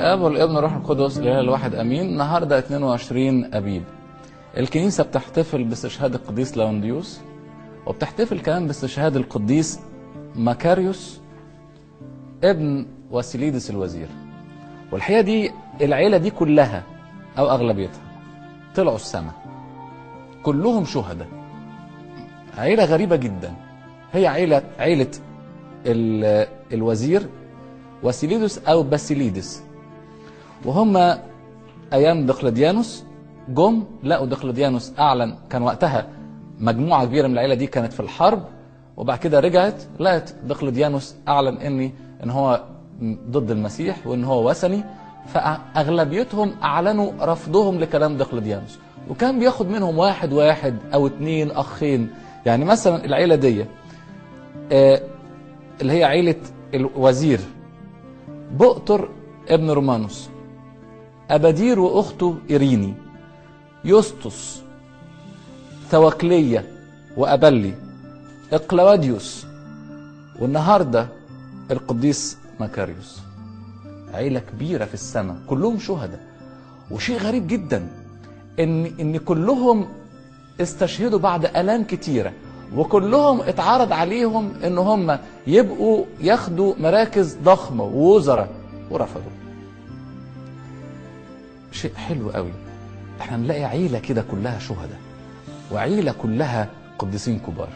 الاب والابن والروح القدس الاله الواحد امين النهارده 22 ابيب الكنيسه بتحتفل باستشهاد القديس لونديوس وبتحتفل كمان باستشهاد القديس ماكاريوس ابن واسيليدس الوزير والحقيقه دي العيله دي كلها او اغلبيتها طلعوا السماء كلهم شهداء عيله غريبه جدا هي عيله عيله ال- الوزير واسيليدس او باسيليدس وهم ايام دقلديانوس جم لقوا دقلديانوس اعلن كان وقتها مجموعه كبيره من العيله دي كانت في الحرب وبعد كده رجعت لقت دقلديانوس اعلن اني ان هو ضد المسيح وان هو وثني فاغلبيتهم اعلنوا رفضهم لكلام دقلديانوس وكان بياخد منهم واحد واحد او اتنين اخين يعني مثلا العيله دي آه، اللي هي عيله الوزير بؤتر ابن رومانوس أبادير وأخته إيريني يوستوس ثوكلية وأبلي إقلواديوس والنهاردة القديس ماكاريوس عيلة كبيرة في السماء كلهم شهداء وشيء غريب جدا إن إن كلهم استشهدوا بعد آلام كتيرة وكلهم اتعرض عليهم ان هم يبقوا ياخدوا مراكز ضخمه ووزراء ورفضوا شيء حلو قوي احنا نلاقي عيله كده كلها شهداء وعيله كلها قديسين كبار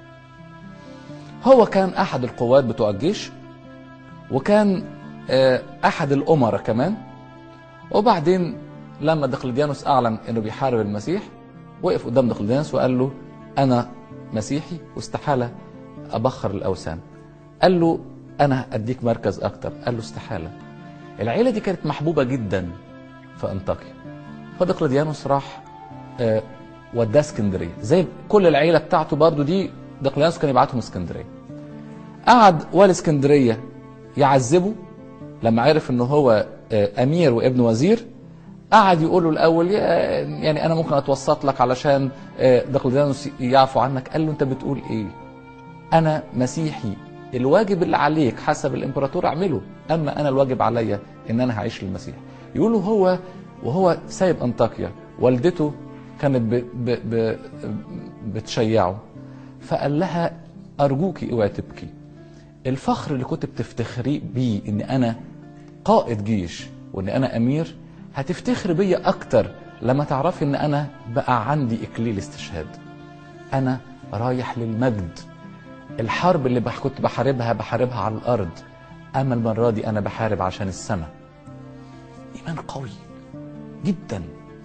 هو كان احد القوات بتوع الجيش وكان آه، احد الامراء كمان وبعدين لما دقلديانوس اعلن انه بيحارب المسيح وقف قدام دقلديانوس وقال له انا مسيحي واستحاله ابخر الاوثان قال له انا اديك مركز اكتر قال له استحاله العيله دي كانت محبوبه جدا في انطاكيا فدقلديانوس راح آه، وداه اسكندريه زي كل العيله بتاعته برضو دي دقلديانوس كان يبعتهم اسكندريه قعد والي اسكندريه يعذبه لما عرف ان هو آه، امير وابن وزير قعد يقول له الاول يا- يعني انا ممكن اتوسط لك علشان آه، دقلديانوس يعفو عنك قال له انت بتقول ايه انا مسيحي الواجب اللي عليك حسب الامبراطور اعمله اما انا الواجب عليا ان انا هعيش للمسيح يقولوا هو وهو سايب انطاكيا والدته كانت ب ب ب بتشيعه فقال لها ارجوكي اوعي تبكي الفخر اللي كنت بتفتخري بيه ان انا قائد جيش وان انا امير هتفتخر بيا اكتر لما تعرفي ان انا بقى عندي اكليل استشهاد انا رايح للمجد الحرب اللي بح- كنت بحاربها بحاربها على الارض اما المره دي انا بحارب عشان السماء ايمان قوي جدا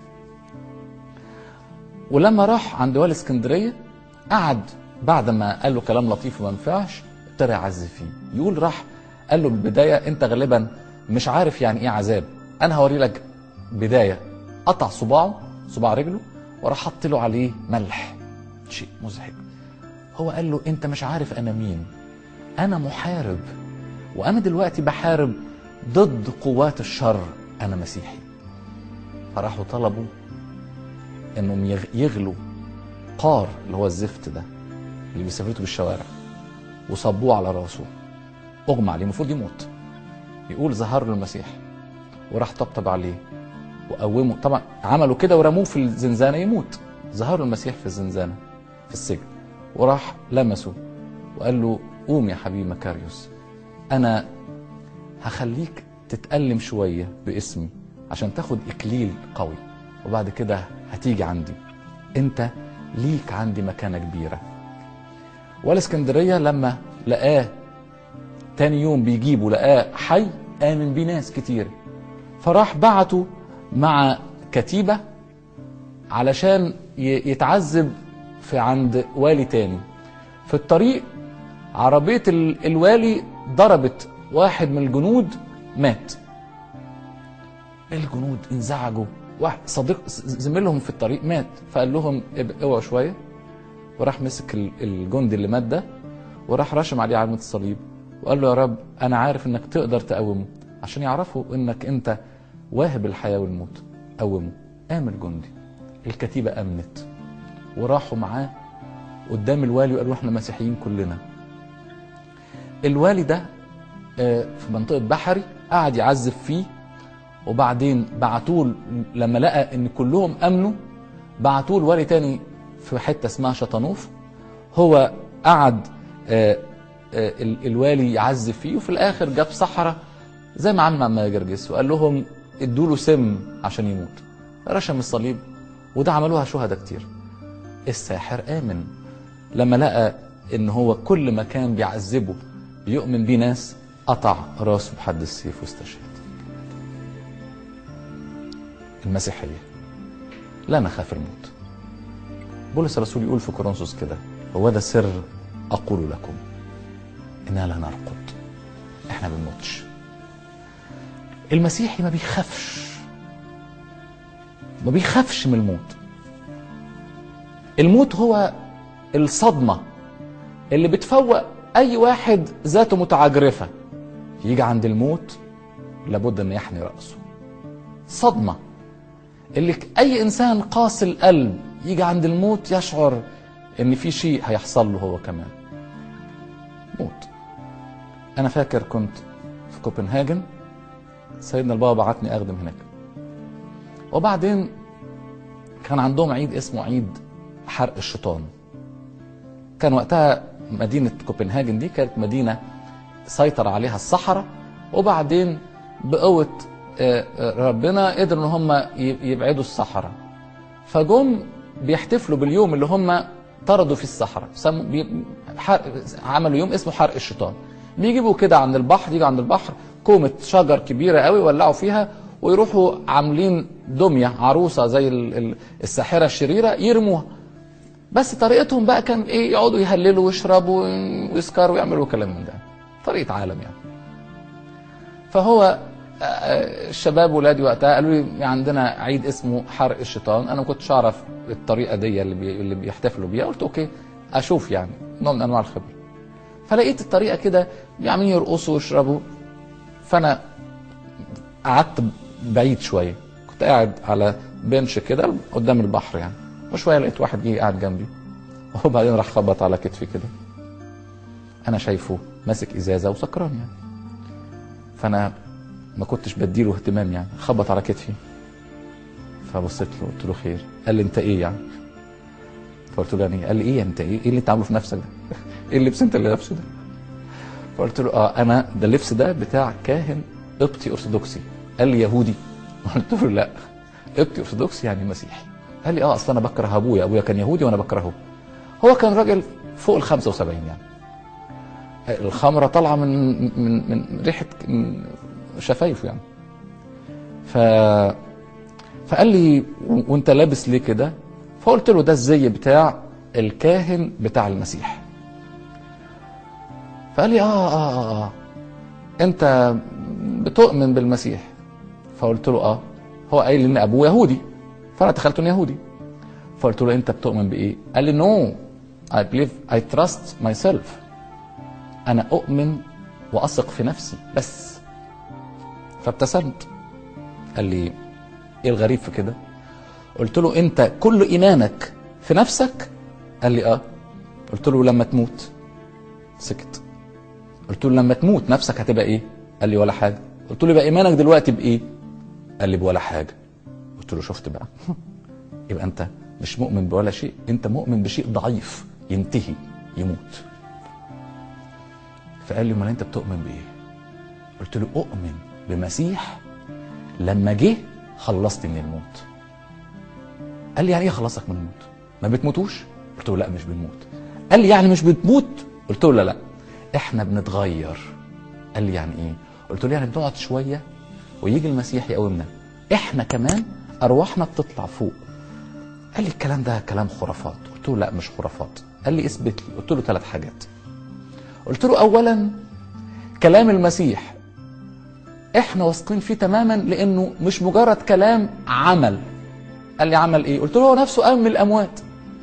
ولما راح عند والي اسكندريه قعد بعد ما قال له كلام لطيف وما نفعش ابتدى يعذب فيه يقول راح قال له بالبدايه انت غالبا مش عارف يعني ايه عذاب انا هوري لك بدايه قطع صباعه صباع رجله وراح حط له عليه ملح شيء مزعج هو قال له انت مش عارف انا مين انا محارب وانا دلوقتي بحارب ضد قوات الشر انا مسيحي فراحوا طلبوا انهم يغ- يغلوا قار اللي هو الزفت ده اللي بيسافرته بالشوارع وصبوه على راسه اغمى عليه المفروض يموت يقول ظهر له المسيح وراح طبطب عليه وقومه طبعا عملوا كده ورموه في الزنزانه يموت ظهر له المسيح في الزنزانه في السجن وراح لمسه وقال له قوم يا حبيبي مكاريوس انا هخليك تتألم شوية باسمي عشان تاخد إكليل قوي وبعد كده هتيجي عندي انت ليك عندي مكانة كبيرة والاسكندرية لما لقاه تاني يوم بيجيبه لقاه حي آمن بيه ناس كتير فراح بعته مع كتيبة علشان ي- يتعذب في عند والي تاني في الطريق عربية ال- الوالي ضربت واحد من الجنود مات الجنود انزعجوا واحد صديق زميلهم في الطريق مات فقال لهم اب- اوعوا شويه وراح مسك ال- الجندي اللي مات ده وراح رشم عليه علامه الصليب وقال له يا رب انا عارف انك تقدر تقومه عشان يعرفوا انك انت واهب الحياه والموت قومه قام الجندي الكتيبه امنت وراحوا معاه قدام الوالي وقالوا احنا مسيحيين كلنا الوالي ده آه، في منطقه بحري قعد يعذب فيه وبعدين بعتوه لما لقى ان كلهم امنوا بعتوه لولي تاني في حته اسمها شطنوف هو قعد آه، آه، ال- الوالي يعذب فيه وفي الاخر جاب صحراء زي ما عمل مع جرجس وقال لهم ادوا له سم عشان يموت رشم الصليب وده عملوها شهداء كتير الساحر امن لما لقى ان هو كل ما كان بيعذبه بيؤمن بيه ناس قطع راسه بحد السيف واستشهد المسيحيه لا نخاف الموت بولس الرسول يقول في كورنثوس كده هو ده سر اقول لكم اننا لا نرقد احنا ما بنموتش المسيحي ما بيخافش ما بيخافش من الموت الموت هو الصدمة اللي بتفوق أي واحد ذاته متعجرفة يجي عند الموت لابد أن يحني رأسه صدمة اللي أي إنسان قاسي القلب يجي عند الموت يشعر إن في شيء هيحصل له هو كمان موت أنا فاكر كنت في كوبنهاجن سيدنا البابا بعتني أخدم هناك وبعدين كان عندهم عيد اسمه عيد حرق الشيطان كان وقتها مدينة كوبنهاجن دي كانت مدينة سيطر عليها الصحراء وبعدين بقوة آه، آه، ربنا قدروا ان هم ي- يبعدوا الصحراء فجم بيحتفلوا باليوم اللي هم طردوا فيه الصحراء سموا بي... حرق... عملوا يوم اسمه حرق الشيطان بيجيبوا كده عند البحر يجوا عند البحر كومة شجر كبيرة قوي يولعوا فيها ويروحوا عاملين دمية عروسة زي ال- ال- الساحرة الشريرة يرموها بس طريقتهم بقى كان ايه يقعدوا يهللوا ويشربوا ويسكروا ويعملوا كلام من ده طريقة عالم يعني فهو آه، الشباب ولادي وقتها قالوا لي عندنا عيد اسمه حرق الشيطان انا ما كنتش اعرف الطريقه دي اللي بي اللي بيحتفلوا بيها قلت اوكي اشوف يعني نوع من انواع الخبره فلقيت الطريقه كده عاملين يرقصوا ويشربوا فانا قعدت بعيد شويه كنت قاعد على بنش كده قدام البحر يعني وشويه لقيت واحد جه قاعد جنبي وبعدين راح خبط على كتفي كده انا شايفه ماسك ازازه وسكران يعني فانا ما كنتش بديله اهتمام يعني خبط على كتفي فبصيت له قلت له خير قال لي انت ايه يعني فقلت له يعني إيه؟ قال لي ايه انت ايه ايه اللي انت عامله في نفسك ده ايه اللبس انت اللي لابسه ده فقلت له اه انا ده اللبس ده بتاع كاهن قبطي ارثوذكسي قال لي يهودي قلت له لا قبطي ارثوذكسي يعني مسيحي قال لي اه اصل انا بكره ابويا ابويا كان يهودي وانا بكرهه هو كان راجل فوق ال 75 يعني الخمره طالعه من من من ريحه من شفايفه يعني ف فقال لي و- وانت لابس ليه كده فقلت له ده الزي بتاع الكاهن بتاع المسيح فقال لي اه اه اه, آه. انت بتؤمن بالمسيح فقلت له اه هو قايل ان ابوه يهودي فانا تخيلت انه يهودي فقلت له انت بتؤمن بايه قال لي نو I believe I trust myself انا اؤمن واثق في نفسي بس فابتسمت قال لي ايه الغريب في كده قلت له انت كل ايمانك في نفسك قال لي اه قلت له لما تموت سكت قلت له لما تموت نفسك هتبقى ايه قال لي ولا حاجه قلت له يبقى ايمانك دلوقتي بايه قال لي بولا حاجه قلت له شفت بقى يبقى انت مش مؤمن بولا شيء انت مؤمن بشيء ضعيف ينتهي يموت فقال لي امال انت بتؤمن بايه قلت له اؤمن بمسيح لما جه خلصني من الموت قال لي يعني ايه خلصك من الموت ما بتموتوش قلت له لا مش بنموت قال لي يعني مش بتموت قلت له لا لا احنا بنتغير قال لي يعني ايه قلت له يعني بنقعد شويه ويجي المسيح يقومنا احنا كمان ارواحنا بتطلع فوق قال لي الكلام ده كلام خرافات قلت له لا مش خرافات قال لي اثبت لي قلت له ثلاث حاجات قلت له اولا كلام المسيح احنا واثقين فيه تماما لانه مش مجرد كلام عمل قال لي عمل ايه قلت له هو نفسه قام من الاموات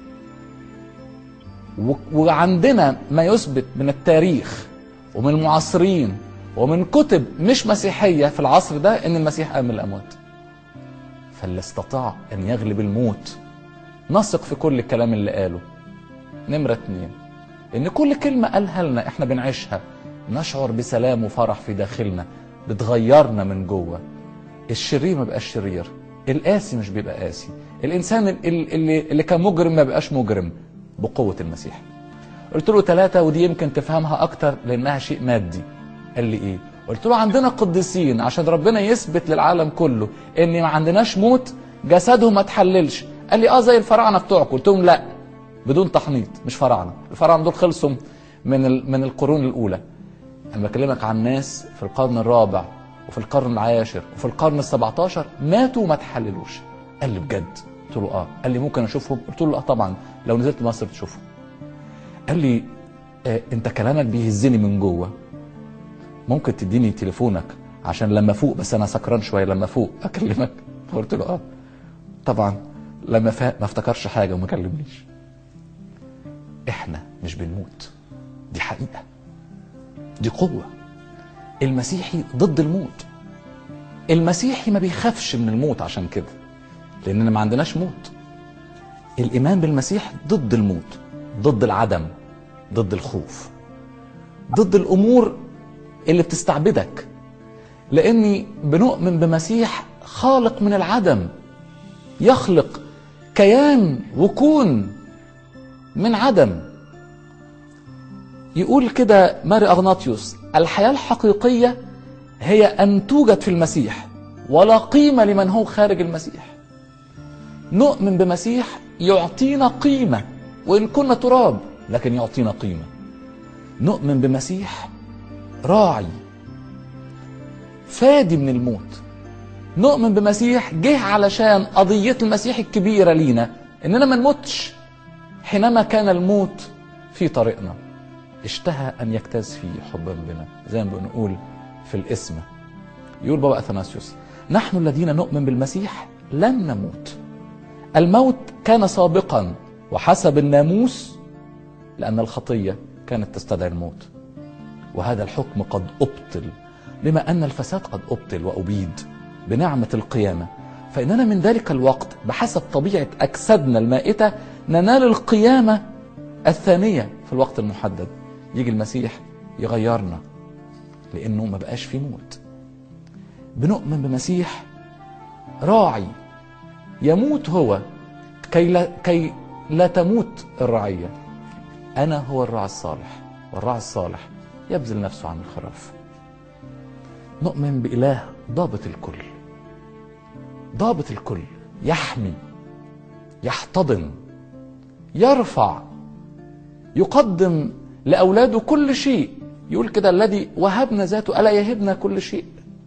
و- وعندنا ما يثبت من التاريخ ومن المعاصرين ومن كتب مش مسيحيه في العصر ده ان المسيح قام من الاموات فاللي استطاع ان يغلب الموت نثق في كل الكلام اللي قاله نمره اتنين ان كل كلمه قالها لنا احنا بنعيشها نشعر بسلام وفرح في داخلنا بتغيرنا من جوه الشرير ما بقاش شرير القاسي مش بيبقى قاسي الانسان ال- ال- اللي, اللي كان مجرم ما بقاش مجرم بقوه المسيح قلت له ثلاثة ودي يمكن تفهمها أكتر لأنها شيء مادي قال لي إيه قلت له عندنا قديسين عشان ربنا يثبت للعالم كله إن ما عندناش موت جسدهم ما تحللش قال لي آه زي الفراعنة بتوعكم قلت لهم لا بدون تحنيط مش فراعنة الفراعنة دول خلصوا من ال- من القرون الأولى أنا بكلمك عن ناس في القرن الرابع وفي القرن العاشر وفي القرن السبعتاشر ماتوا وما تحللوش قال لي بجد قلت له اه قال لي ممكن اشوفهم قلت له اه طبعا لو نزلت مصر تشوفهم قال لي آه انت كلامك بيهزني من جوه ممكن تديني تليفونك عشان لما فوق بس انا سكران شويه لما فوق اكلمك قلت له اه طبعا لما فاق ما افتكرش حاجه وما كلمنيش احنا مش بنموت دي حقيقه دي قوه المسيحي ضد الموت المسيحي ما بيخافش من الموت عشان كده لاننا ما عندناش موت الايمان بالمسيح ضد الموت ضد العدم ضد الخوف ضد الامور اللي بتستعبدك لاني بنؤمن بمسيح خالق من العدم يخلق كيان وكون من عدم يقول كده ماري اغناطيوس الحياه الحقيقيه هي ان توجد في المسيح ولا قيمه لمن هو خارج المسيح نؤمن بمسيح يعطينا قيمه وان كنا تراب لكن يعطينا قيمه نؤمن بمسيح راعي فادي من الموت نؤمن بمسيح جه علشان قضية المسيح الكبيرة لينا إننا ما نموتش حينما كان الموت في طريقنا اشتهى أن يجتاز فيه حبا بنا زي ما بنقول في الاسم يقول بابا أثناسيوس نحن الذين نؤمن بالمسيح لن نموت الموت كان سابقا وحسب الناموس لأن الخطية كانت تستدعي الموت وهذا الحكم قد أبطل بما أن الفساد قد أبطل وأبيد بنعمة القيامة فإننا من ذلك الوقت بحسب طبيعة أجسادنا المائتة ننال القيامة الثانية في الوقت المحدد يجي المسيح يغيرنا لأنه ما بقاش في موت بنؤمن بمسيح راعي يموت هو كي لا, كي لا تموت الرعية أنا هو الراعي الصالح والراعي الصالح يبذل نفسه عن الخراف نؤمن بإله ضابط الكل ضابط الكل يحمي يحتضن يرفع يقدم لأولاده كل شيء يقول كده الذي وهبنا ذاته ألا يهبنا كل شيء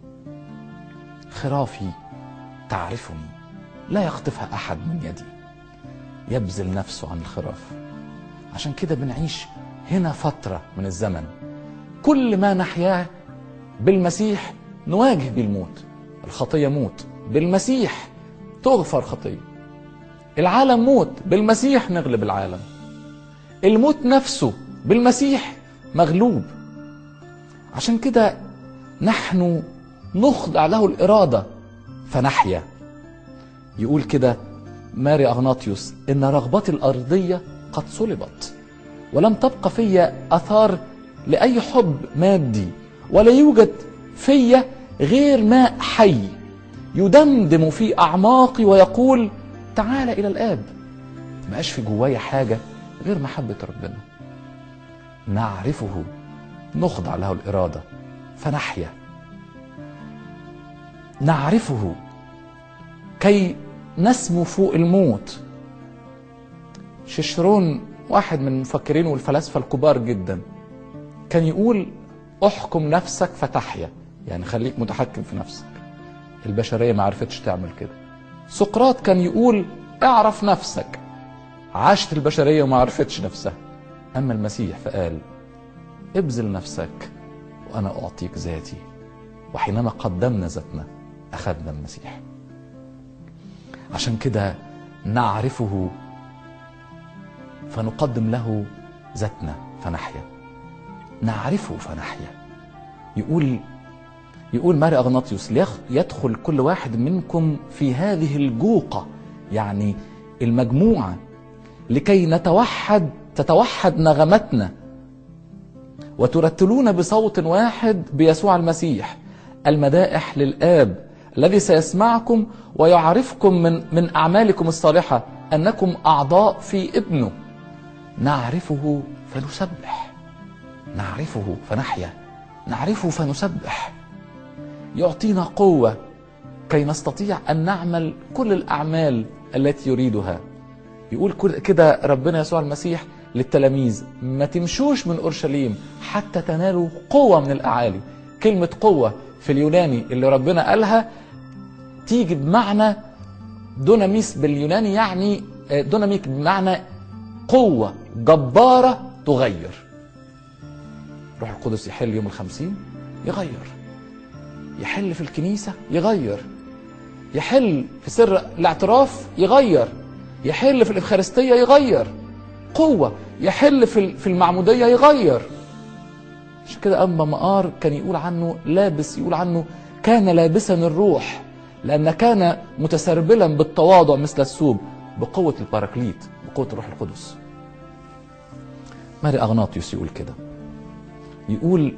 خرافي تعرفني لا يخطفها أحد من يدي يبذل نفسه عن الخراف عشان كده بنعيش هنا فترة من الزمن كل ما نحياه بالمسيح نواجه بالموت الخطية موت بالمسيح تغفر خطية العالم موت بالمسيح نغلب العالم الموت نفسه بالمسيح مغلوب عشان كده نحن نخضع له الإرادة فنحيا يقول كده ماري أغناطيوس إن رغبتي الأرضية قد صلبت ولم تبقى في أثار لأي حب مادي ولا يوجد في غير ماء حي يدمدم في أعماقي ويقول تعال إلى الآب مبقاش في جوايا حاجة غير محبة ربنا نعرفه نخضع له الإرادة فنحيا نعرفه كي نسمو فوق الموت ششرون واحد من المفكرين والفلاسفة الكبار جدا كان يقول احكم نفسك فتحيا يعني خليك متحكم في نفسك البشرية ما عرفتش تعمل كده سقراط كان يقول اعرف نفسك عاشت البشرية وما عرفتش نفسها أما المسيح فقال ابذل نفسك وأنا أعطيك ذاتي وحينما قدمنا ذاتنا أخذنا المسيح عشان كده نعرفه فنقدم له ذاتنا فنحيا نعرفه فنحيا يقول يقول ماري أغناطيوس يدخل كل واحد منكم في هذه الجوقة يعني المجموعة لكي نتوحد تتوحد نغمتنا وترتلون بصوت واحد بيسوع المسيح المدائح للآب الذي سيسمعكم ويعرفكم من من اعمالكم الصالحه انكم اعضاء في ابنه نعرفه فنسبح نعرفه فنحيا نعرفه فنسبح يعطينا قوه كي نستطيع ان نعمل كل الاعمال التي يريدها يقول كده ربنا يسوع المسيح للتلاميذ ما تمشوش من اورشليم حتى تنالوا قوه من الاعالي كلمه قوه في اليوناني اللي ربنا قالها تيجي بمعنى دوناميس باليوناني يعني دوناميك بمعنى قوه جباره تغير روح القدس يحل يوم الخمسين يغير يحل في الكنيسه يغير يحل في سر الاعتراف يغير يحل في الإفخارستية يغير قوة يحل في في المعمودية يغير عشان كده أما مقار كان يقول عنه لابس يقول عنه كان لابسا الروح لأن كان متسربلا بالتواضع مثل الثوب بقوة الباراكليت بقوة الروح القدس ماري أغناطيوس يقول كده يقول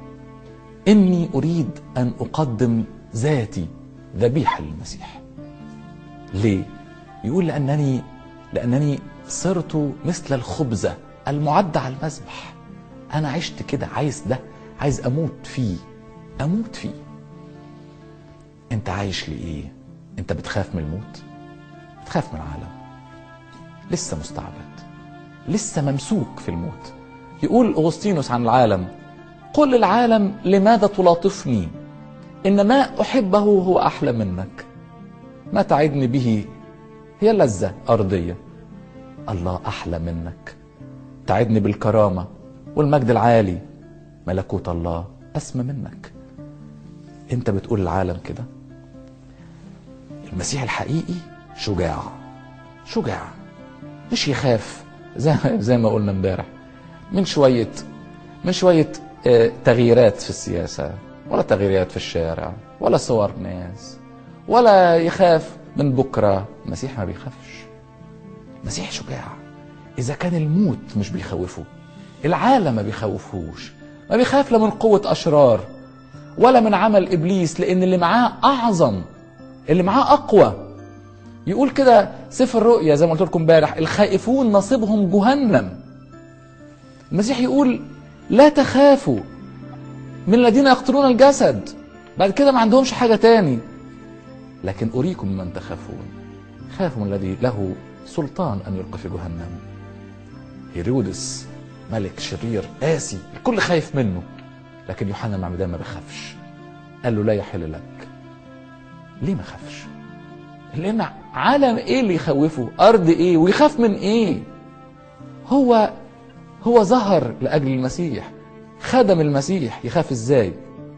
إني أريد أن أقدم ذاتي ذبيحة للمسيح ليه؟ يقول لأنني لأنني صرت مثل الخبزة المعدة على المذبح أنا عشت كده عايز ده عايز أموت فيه أموت فيه أنت عايش لإيه؟ أنت بتخاف من الموت؟ بتخاف من العالم لسه مستعبد لسه ممسوك في الموت يقول أغسطينوس عن العالم قل للعالم لماذا تلاطفني إن ما أحبه هو أحلى منك ما تعدني به هي لذة أرضية الله أحلى منك تعدني بالكرامة والمجد العالي ملكوت الله أسمى منك أنت بتقول العالم كده المسيح الحقيقي شجاع شجاع مش يخاف زي زي ما قلنا امبارح من شوية من شوية آه، تغييرات في السياسة ولا تغييرات في الشارع ولا صور ناس ولا يخاف من بكرة المسيح ما بيخافش المسيح شجاع إذا كان الموت مش بيخوفه العالم ما بيخوفهوش ما بيخاف لا من قوة أشرار ولا من عمل إبليس لأن اللي معاه أعظم اللي معاه أقوى يقول كده سفر الرؤيا زي ما قلت لكم امبارح الخائفون نصيبهم جهنم المسيح يقول لا تخافوا من الذين يقتلون الجسد بعد كده ما عندهمش حاجة تاني لكن أريكم من تخافون خافوا من الذي له سلطان أن يلقى في جهنم هيرودس ملك شرير قاسي الكل خايف منه لكن يوحنا المعمدان ما بيخافش قال له لا يحل لك ليه ما خافش لان عالم ايه اللي يخوفه ارض ايه ويخاف من ايه هو هو ظهر لاجل المسيح خدم المسيح يخاف ازاي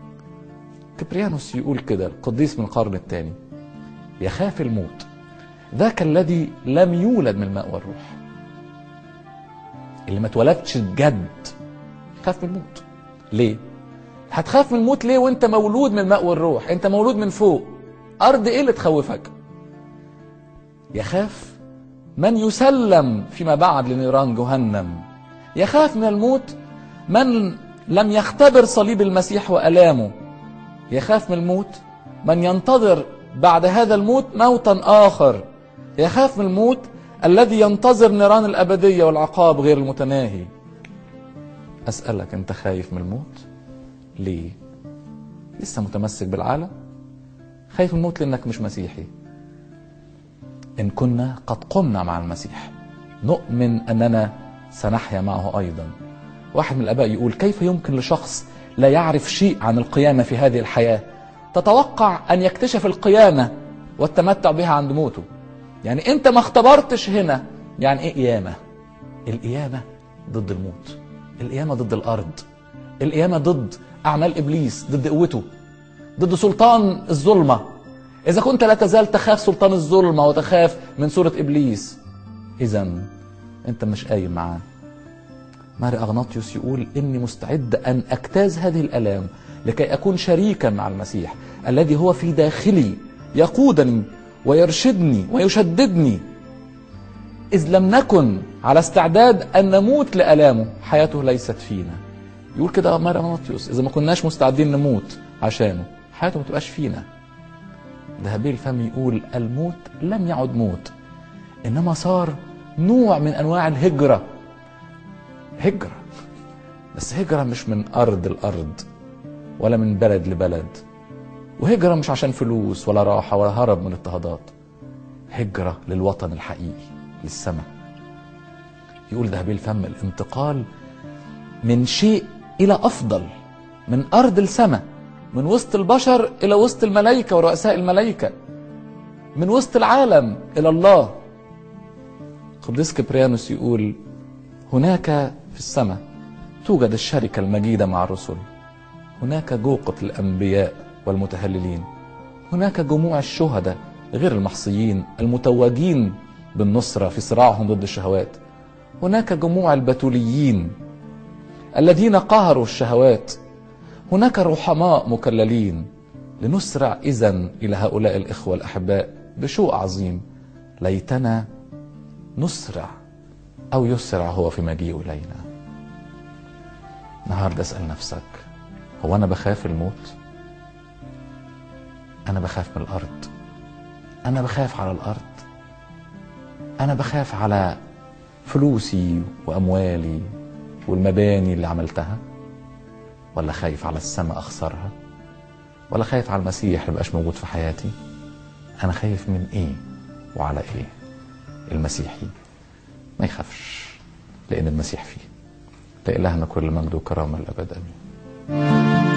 كبريانوس يقول كده القديس من القرن الثاني يخاف الموت ذاك الذي لم يولد من الماء والروح اللي ما اتولدش بجد خاف من الموت ليه هتخاف من الموت ليه وانت مولود من الماء والروح انت مولود من فوق ارض ايه اللي تخوفك يخاف من يسلم فيما بعد لنيران جهنم يخاف من الموت من لم يختبر صليب المسيح والامه يخاف من الموت من ينتظر بعد هذا الموت موتا اخر يخاف من الموت الذي ينتظر نيران الابديه والعقاب غير المتناهي اسالك انت خايف من الموت ليه لسه متمسك بالعالم خايف من الموت لانك مش مسيحي ان كنا قد قمنا مع المسيح نؤمن اننا سنحيا معه ايضا واحد من الاباء يقول كيف يمكن لشخص لا يعرف شيء عن القيامه في هذه الحياه تتوقع ان يكتشف القيامه والتمتع بها عند موته يعني انت ما اختبرتش هنا يعني ايه قيامه القيامه ضد الموت القيامه ضد الارض القيامه ضد اعمال ابليس ضد قوته ضد سلطان الظلمه اذا كنت لا تزال تخاف سلطان الظلمه وتخاف من سوره ابليس اذا انت مش قايم معاه ماري اغناطيوس يقول اني مستعد ان اجتاز هذه الالام لكي اكون شريكا مع المسيح الذي هو في داخلي يقودني ويرشدني ويشددني اذ لم نكن على استعداد ان نموت لالامه حياته ليست فينا يقول كده ماري اغناطيوس اذا ما كناش مستعدين نموت عشانه حياته ما تبقاش فينا ذهبي الفم يقول الموت لم يعد موت انما صار نوع من انواع الهجره هجره بس هجره مش من ارض الارض ولا من بلد لبلد وهجره مش عشان فلوس ولا راحه ولا هرب من اضطهادات هجره للوطن الحقيقي للسماء يقول ذهبي الفم الانتقال من شيء الى افضل من ارض السماء من وسط البشر الى وسط الملائكه ورؤساء الملائكه من وسط العالم الى الله قديس كبريانوس يقول هناك في السماء توجد الشركه المجيده مع الرسل هناك جوقه الانبياء والمتهللين هناك جموع الشهداء غير المحصيين المتوجين بالنصره في صراعهم ضد الشهوات هناك جموع البتوليين الذين قهروا الشهوات هناك رحماء مكللين لنسرع اذا الى هؤلاء الاخوه الاحباء بشوق عظيم ليتنا نسرع او يسرع هو في مجيئه الينا النهارده اسال نفسك هو انا بخاف الموت انا بخاف من الارض انا بخاف على الارض انا بخاف على فلوسي واموالي والمباني اللي عملتها ولا خايف على السماء اخسرها ولا خايف على المسيح اللي مبقاش موجود في حياتي انا خايف من ايه وعلى ايه المسيحي ما يخافش لان المسيح فيه لإلهنا كل مجد وكرامه الابد امين